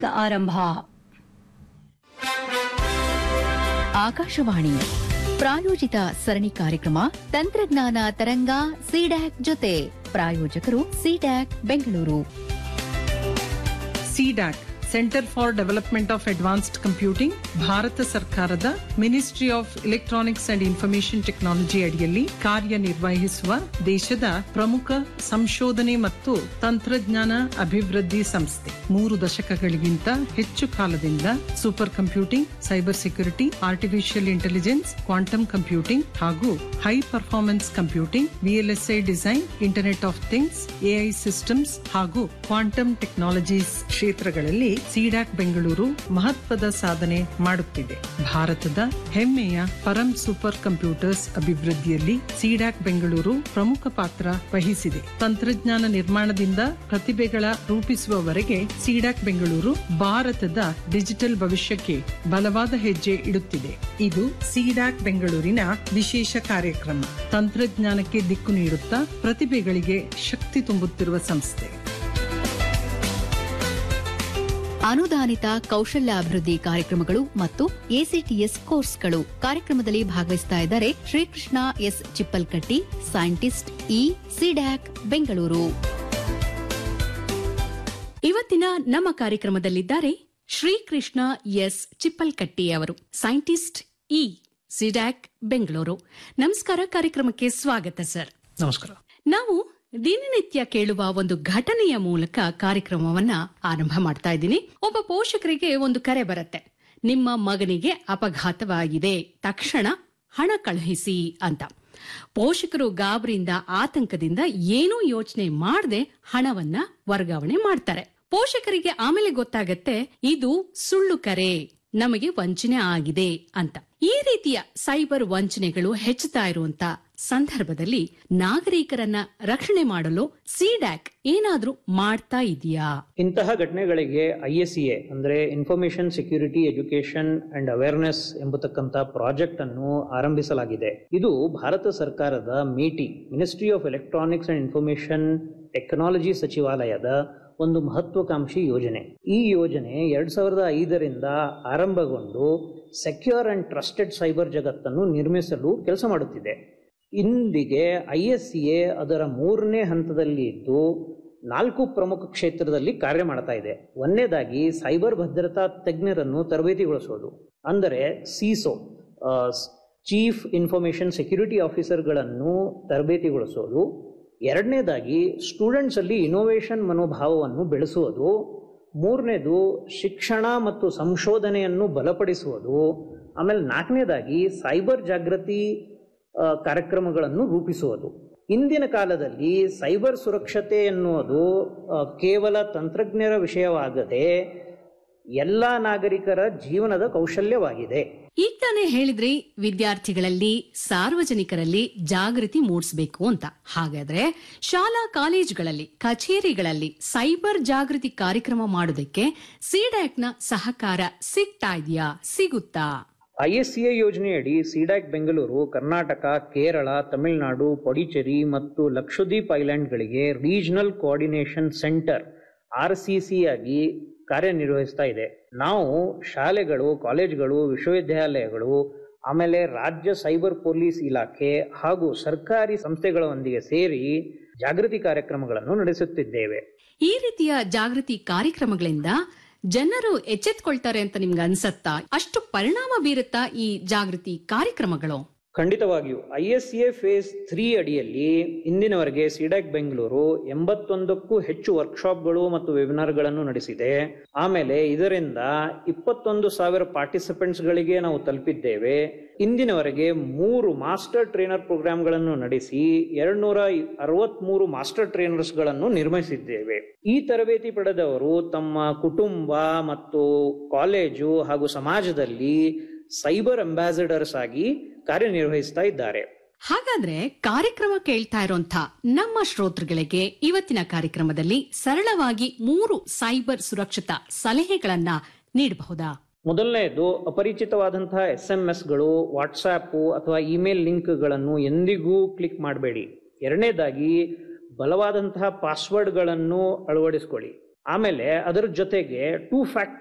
ಆರಂಭ ಆಕಾಶವಾಣಿ ಪ್ರಾಯೋಜಿತ ಸರಣಿ ಕಾರ್ಯಕ್ರಮ ತಂತ್ರಜ್ಞಾನ ತರಂಗ ಸಿಡ್ಯಾಕ್ ಜೊತೆ ಪ್ರಾಯೋಜಕರು CDAC Bengaluru CDAC centre for development of advanced computing Bharat ಸರ್ಕಾರದ ministry of electronics and information technology ಅಡಿಯಲ್ಲಿ ಕಾರ್ಯನಿರ್ವಹಿಸುವ ದೇಶದ ಪ್ರಮುಖ ಸಂಶೋಧನೆ ಮತ್ತು ತಂತ್ರಜ್ಞಾನ ಅಭಿವೃದ್ಧಿ ಸಂಸ್ಥೆ ಮೂರು ದಶಕಗಳಿಗಿಂತ ಹೆಚ್ಚು ಕಾಲದಿಂದ super computing cyber security artificial intelligence quantum computing ಹಾಗೂ high performance computing VLSI design internet of things AI systems ಹಾಗೂ ಕ್ವಾಂಟಮ್ ಟೆಕ್ನಾಲಜೀಸ್ ಕ್ಷೇತ್ರಗಳಲ್ಲಿ ಸಿಡಾಕ್ ಬೆಂಗಳೂರು ಮಹತ್ವದ ಸಾಧನೆ ಮಾಡುತ್ತಿದೆ ಭಾರತದ ಹೆಮ್ಮೆಯ ಪರಂ ಸೂಪರ್ ಕಂಪ್ಯೂಟರ್ಸ್ ಅಭಿವೃದ್ಧಿಯಲ್ಲಿ ಸಿಡಾಕ್ ಬೆಂಗಳೂರು ಪ್ರಮುಖ ಪಾತ್ರ ವಹಿಸಿದೆ ತಂತ್ರಜ್ಞಾನ ನಿರ್ಮಾಣದಿಂದ ಪ್ರತಿಭೆಗಳ ರೂಪಿಸುವವರೆಗೆ ಸಿಡಾಕ್ ಬೆಂಗಳೂರು ಭಾರತದ ಡಿಜಿಟಲ್ ಭವಿಷ್ಯಕ್ಕೆ ಬಲವಾದ ಹೆಜ್ಜೆ ಇಡುತ್ತಿದೆ ಇದು ಸಿಡಾಕ್ ಬೆಂಗಳೂರಿನ ವಿಶೇಷ ಕಾರ್ಯಕ್ರಮ ತಂತ್ರಜ್ಞಾನಕ್ಕೆ ದಿಕ್ಕು ನೀಡುತ್ತಾ ಪ್ರತಿಭೆಗಳಿಗೆ ಶಕ್ತಿ ತುಂಬುತ್ತಿರುವ ಸಂಸ್ಥೆ ಅನುದಾನಿತ ಕೌಶಲ್ಯಾಭಿವೃದ್ಧಿ ಕಾರ್ಯಕ್ರಮಗಳು ಮತ್ತು ಎಸಿಟಿಎಸ್ ಕೋರ್ಸ್ಗಳು ಕಾರ್ಯಕ್ರಮದಲ್ಲಿ ಭಾಗವಹಿಸ್ತಾ ಇದ್ದಾರೆ Srikrishna S Chippalkatti scientist E CDAC Bengaluru ಇವತ್ತಿನ ನಮ್ಮ ಕಾರ್ಯಕ್ರಮದಲ್ಲಿದ್ದಾರೆ ಶ್ರೀಕೃಷ್ಣ ಎಸ್ ಚಿಪ್ಪಲ್ಕಟ್ಟಿ ಅವರು ಸೈಂಟಿಸ್ಟ್ ಇ ಸಿಡ್ಯಾಕ್ ಬೆಂಗಳೂರು ನಮಸ್ಕಾರ ಕಾರ್ಯಕ್ರಮಕ್ಕೆ ಸ್ವಾಗತ ಸರ್ ನಮಸ್ಕಾರ ನಾವು ದಿನನಿತ್ಯ ಕೇಳುವ ಒಂದು ಘಟನೆಯ ಮೂಲಕ ಕಾರ್ಯಕ್ರಮವನ್ನ ಆರಂಭ ಮಾಡ್ತಾ ಇದ್ದೀನಿ ಒಬ್ಬ ಪೋಷಕರಿಗೆ ಒಂದು ಕರೆ ಬರುತ್ತೆ ನಿಮ್ಮ ಮಗನಿಗೆ ಅಪಘಾತವಾಗಿದೆ ತಕ್ಷಣ ಹಣ ಕಳುಹಿಸಿ ಅಂತ ಪೋಷಕರು ಗಾಬರಿಯಿಂದ ಆತಂಕದಿಂದ ಏನೂ ಯೋಚನೆ ಮಾಡದೆ ಹಣವನ್ನ ವರ್ಗಾವಣೆ ಮಾಡ್ತಾರೆ ಪೋಷಕರಿಗೆ ಆಮೇಲೆ ಗೊತ್ತಾಗತ್ತೆ ಇದು ಸುಳ್ಳು ಕರೆ ನಮಗೆ ವಂಚನೆ ಆಗಿದೆ ಅಂತ ಈ ರೀತಿಯ ಸೈಬರ್ ವಂಚನೆಗಳು ಹೆಚ್ಚುತ್ತಾ ಇರುವಂತ ಸಂದರ್ಭದಲ್ಲಿ ನಾಗರಿಕರನ್ನ ರಕ್ಷಣೆ ಮಾಡಲು ಸಿಡ್ಯಾಕ್ ಏನಾದ್ರೂ ಮಾಡ್ತಾ ಇದೆಯಾ ಇಂತಹ ಘಟನೆಗಳಿಗೆ ಐ ಎಸ್ ಎ ಅಂದ್ರೆ information security education and awareness ಎಂಬತಕ್ಕಂಥ ಪ್ರಾಜೆಕ್ಟ್ ಅನ್ನು ಆರಂಭಿಸಲಾಗಿದೆ ಇದು ಭಾರತ ಸರ್ಕಾರದ MeitY ministry of electronics and information technology ಸಚಿವಾಲಯದ ಒಂದು ಮಹತ್ವಾಕಾಂಕ್ಷಿ ಯೋಜನೆ ಈ ಯೋಜನೆ ಎರಡ್ ಸಾವಿರದ ಐದರಿಂದ ಆರಂಭಗೊಂಡು ಸೆಕ್ಯೂರ್ ಅಂಡ್ ಟ್ರಸ್ಟೆಡ್ ಸೈಬರ್ ಜಗತ್ತನ್ನು ನಿರ್ಮಿಸಲು ಕೆಲಸ ಮಾಡುತ್ತಿದೆ ಇಂದಿಗೆ ಐ ಎಸ್ ಎ ಅದರ ಮೂರನೇ ಹಂತದಲ್ಲಿ ಇದ್ದು ನಾಲ್ಕು ಪ್ರಮುಖ ಕ್ಷೇತ್ರದಲ್ಲಿ ಕಾರ್ಯ ಮಾಡ್ತಾ ಇದೆ ಒಂದನೇದಾಗಿ ಸೈಬರ್ ಭದ್ರತಾ ತಜ್ಞರನ್ನು ತರಬೇತಿಗೊಳಿಸೋದು ಅಂದರೆ ಸಿಸೋ ಚೀಫ್ ಇನ್ಫಾರ್ಮೇಶನ್ ಸೆಕ್ಯೂರಿಟಿ ಆಫೀಸರ್ಗಳನ್ನು ತರಬೇತಿಗೊಳಿಸೋದು ಎರಡನೇದಾಗಿ ಸ್ಟೂಡೆಂಟ್ಸ್ ಅಲ್ಲಿ ಇನೋವೇಷನ್ ಮನೋಭಾವವನ್ನು ಬೆಳೆಸುವುದು ಮೂರನೇದು ಶಿಕ್ಷಣ ಮತ್ತು ಸಂಶೋಧನೆಯನ್ನು ಬಲಪಡಿಸುವುದು ಆಮೇಲೆ ನಾಲ್ಕನೇದಾಗಿ ಸೈಬರ್ ಜಾಗೃತಿ ಆ, ಕಾರ್ಯಕ್ರಮಗಳನ್ನು ರೂಪಿಸುವುದು ಇಂದಿನ ಕಾಲದಲ್ಲಿ ಸೈಬರ್ ಸುರಕ್ಷತೆ ಎನ್ನುವುದು ಆ, ಕೇವಲ ತಂತ್ರಜ್ಞರ ವಿಷಯವಾಗದೆ ಎಲ್ಲ ನಾಗರಿಕರ ಜೀವನದ ಕೌಶಲ್ಯವಾಗಿದೆ ಈಗ ತಾನೇ ಹೇಳಿದ್ರಿ ವಿದ್ಯಾರ್ಥಿಗಳಲ್ಲಿ ಸಾರ್ವಜನಿಕರಲ್ಲಿ ಜಾಗೃತಿ ಮೂಡಿಸಬೇಕು ಅಂತ ಹಾಗಾದ್ರೆ ಶಾಲಾ ಕಾಲೇಜುಗಳಲ್ಲಿ ಕಚೇರಿಗಳಲ್ಲಿ ಸೈಬರ್ ಜಾಗೃತಿ ಕಾರ್ಯಕ್ರಮ ಮಾಡೋದಕ್ಕೆ ಸಿಡ್ಯಾಕ್ನ ಸಹಕಾರ ಸಿಗ್ತಾ ಇದೆಯಾ ಸಿಗುತ್ತಾ ಐ ಎಸ್ ಸಿ ಯೋಜನೆಯಡಿ ಸಿಡಾಕ್ ಬೆಂಗಳೂರು ಕರ್ನಾಟಕ ಕೇರಳ ತಮಿಳುನಾಡು ಪೊಡಿಚೇರಿ ಮತ್ತು ಲಕ್ಷದ್ವೀಪ್ ಐಲ್ಯಾಂಡ್ಗಳಿಗೆ regional coordination centre R C C ಆಗಿ ಕಾರ್ಯನಿರ್ವಹಿಸ್ತಾ ಇದೆ ನಾವು ಶಾಲೆಗಳು ಕಾಲೇಜುಗಳು ವಿಶ್ವವಿದ್ಯಾಲಯಗಳು ಆಮೇಲೆ ರಾಜ್ಯ ಸೈಬರ್ ಪೊಲೀಸ್ ಇಲಾಖೆ ಹಾಗೂ ಸರ್ಕಾರಿ ಸಂಸ್ಥೆಗಳೊಂದಿಗೆ ಸೇರಿ ಜಾಗೃತಿ ಕಾರ್ಯಕ್ರಮಗಳನ್ನು ನಡೆಸುತ್ತಿದ್ದೇವೆ ಈ ರೀತಿಯ ಜಾಗೃತಿ ಕಾರ್ಯಕ್ರಮಗಳಿಂದ ಜನರು ಎಚ್ಚೆತ್ಕೊಳ್ತಾರೆ ಅಂತ ನಿಮ್ಗೆ ಅನ್ಸತ್ತಾ ಅಷ್ಟು ಪರಿಣಾಮ ಬೀರುತ್ತಾ ಈ ಜಾಗೃತಿ ಕಾರ್ಯಕ್ರಮಗಳು ಖಂಡಿತವಾಗಿಯೂ I S A phase three ಅಡಿಯಲ್ಲಿ ಇಂದಿನವರೆಗೆ ಸಿಡಾಕ್ ಬೆಂಗಳೂರು ಎಂಬತ್ತೊಂದಕ್ಕೂ ಹೆಚ್ಚು ವರ್ಕ್ಶಾಪ್ಗಳು ಮತ್ತು ವೆಬಿನಾರ್ಗಳನ್ನು ನಡೆಸಿದೆ ಆಮೇಲೆ ಇದರಿಂದ ಇಪ್ಪತ್ತೊಂದು ಸಾವಿರ ಪಾರ್ಟಿಸಿಪೆಂಟ್ಸ್ ಗಳಿಗೆ ನಾವು ತಲುಪಿದ್ದೇವೆ ಇಂದಿನವರೆಗೆ ಮೂರು ಮಾಸ್ಟರ್ ಟ್ರೈನರ್ ಪ್ರೋಗ್ರಾಂಗಳನ್ನು ನಡೆಸಿ ಎರಡ್ನೂರ ಅರವತ್ಮೂರು ಮಾಸ್ಟರ್ ಟ್ರೈನರ್ಸ್ ಗಳನ್ನು ನಿರ್ಮಿಸಿದ್ದೇವೆ ಈ ತರಬೇತಿ ಪಡೆದವರು ತಮ್ಮ ಕುಟುಂಬ ಮತ್ತು ಕಾಲೇಜು ಹಾಗೂ ಸಮಾಜದಲ್ಲಿ ಸೈಬರ್ ಅಂಬಾಸಿಡರ್ಸ್ ಆಗಿ ಕಾರ್ಯನಿರ್ವಹಿಸ್ತಾ ಇದ್ದಾರೆ ಹಾಗಾದ್ರೆ ಕಾರ್ಯಕ್ರಮ ಕೇಳ್ತಾ ಇರೋಂಥ ನಮ್ಮ ಶ್ರೋತೃಗಳಿಗೆ ಇವತ್ತಿನ ಕಾರ್ಯಕ್ರಮದಲ್ಲಿ ಸರಳವಾಗಿ ಮೂರು ಸೈಬರ್ ಸುರಕ್ಷತಾ ಸಲಹೆಗಳನ್ನ ನೀಡಬಹುದಾ ಮೊದಲನೆಯದು ಅಪರಿಚಿತವಾದಂತಹ ಎಸ್ ಎಂ ಎಸ್ಗಳು ವಾಟ್ಸಾಪ್ ಅಥವಾ ಇಮೇಲ್ ಲಿಂಕ್ಗಳನ್ನು ಎಂದಿಗೂ ಕ್ಲಿಕ್ ಮಾಡಬೇಡಿ ಎರಡನೇದಾಗಿ ಬಲವಾದಂತಹ ಪಾಸ್ವರ್ಡ್ಗಳನ್ನು ಅಳವಡಿಸ್ಕೊಳ್ಳಿ ಆಮೇಲೆ ಅದರ ಜೊತೆಗೆ ಟೂ ಫ್ಯಾಕ್ಟ್